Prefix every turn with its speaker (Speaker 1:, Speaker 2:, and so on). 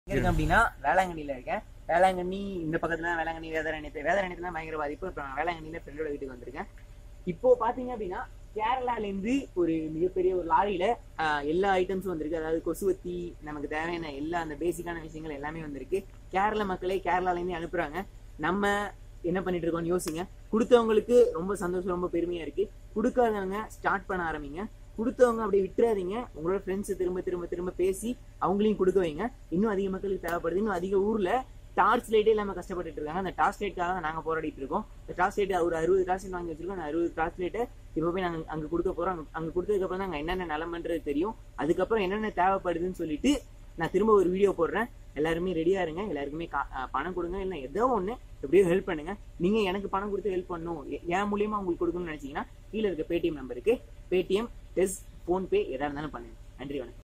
Speaker 1: எங்க இருக்கேன் அப்படின்னா வேளாங்கண்ணில இருக்கேன் வேளாங்கண்ணி இந்த பக்கத்துல தான் வேளாங்கண்ணி வேதாரண்யத்தை வேதாரண்யத்துல தான் பயங்கர பாதிப்பு இப்போ நான் வேளாங்கண்ணில ஃப்ரெண்டோட வீட்டுக்கு வந்திருக்கேன் இப்போ பாத்தீங்க அப்படின்னா கேரளால இருந்து ஒரு மிகப்பெரிய ஒரு லாரியில ஆஹ், எல்லா ஐட்டம்ஸும் வந்திருக்கு அதாவது கொசுவத்தி நமக்கு தேவையான எல்லா அந்த பேசிக்கான விஷயங்கள் எல்லாமே வந்திருக்கு கேரள மக்களே கேரளால இருந்து அனுப்புறாங்க நம்ம என்ன பண்ணிட்டு இருக்கோம்னு யோசிங்க கொடுத்தவங்களுக்கு ரொம்ப சந்தோஷம் ரொம்ப பெருமையா இருக்கு கொடுக்காதவங்க ஸ்டார்ட் பண்ண ஆரம்பிங்க கொடுத்தவங்க அப்படியே விட்டுறாதீங்க உங்களோட ஃப்ரெண்ட்ஸ் திரும்ப திரும்ப திரும்ப பேசி அவங்களையும் கொடுக்க வைங்க இன்னும் அதிக மக்களுக்கு தேவைப்படுது இன்னும் அதிக ஊர்ல டார்ச் லைட்டே இல்லாம கஷ்டப்பட்டுட்டு இருக்காங்க அந்த டார்ச் லைட்காக தான் நாங்க போராடிட்டு இருக்கோம் இந்த டார்ச் லைட் ஒரு அறுபது டார்ச் லைட் வாங்கி வச்சிருக்கோம் அந்த அறுபது டார்ச் லைட்டை இப்போ போய் நாங்க அங்க கொடுக்க போறோம் அங்க- அங்க கொடுத்ததுக்கு அப்புறம் தான் அங்க என்னென்ன நிலமன்றது தெரியும் அதுக்கப்புறம் என்னென்ன தேவைப்படுதுன்னு சொல்லிட்டு நான் திரும்ப ஒரு வீடியோ போடுறேன் எல்லாருமே ரெடியா இருங்க எல்லாருக்குமே கா- அஹ் பணம் கொடுங்க இல்லை ஏதோ ஒண்ணு எப்படியோ ஹெல்ப் பண்ணுங்க நீங்க எனக்கு பணம் கொடுத்து ஹெல்ப் பண்ணணும் எ- என் மூலியமா உங்களுக்கு கொடுக்கணும்னு நினைச்சீங்கன்னா கீழே இருக்க பேடிஎம் நம்பருக்கு பேடிஎம் டெஸ் ஃபோன்பே எதா இருந்தாலும் பண்ணுங்க நன்றி வணக்கம்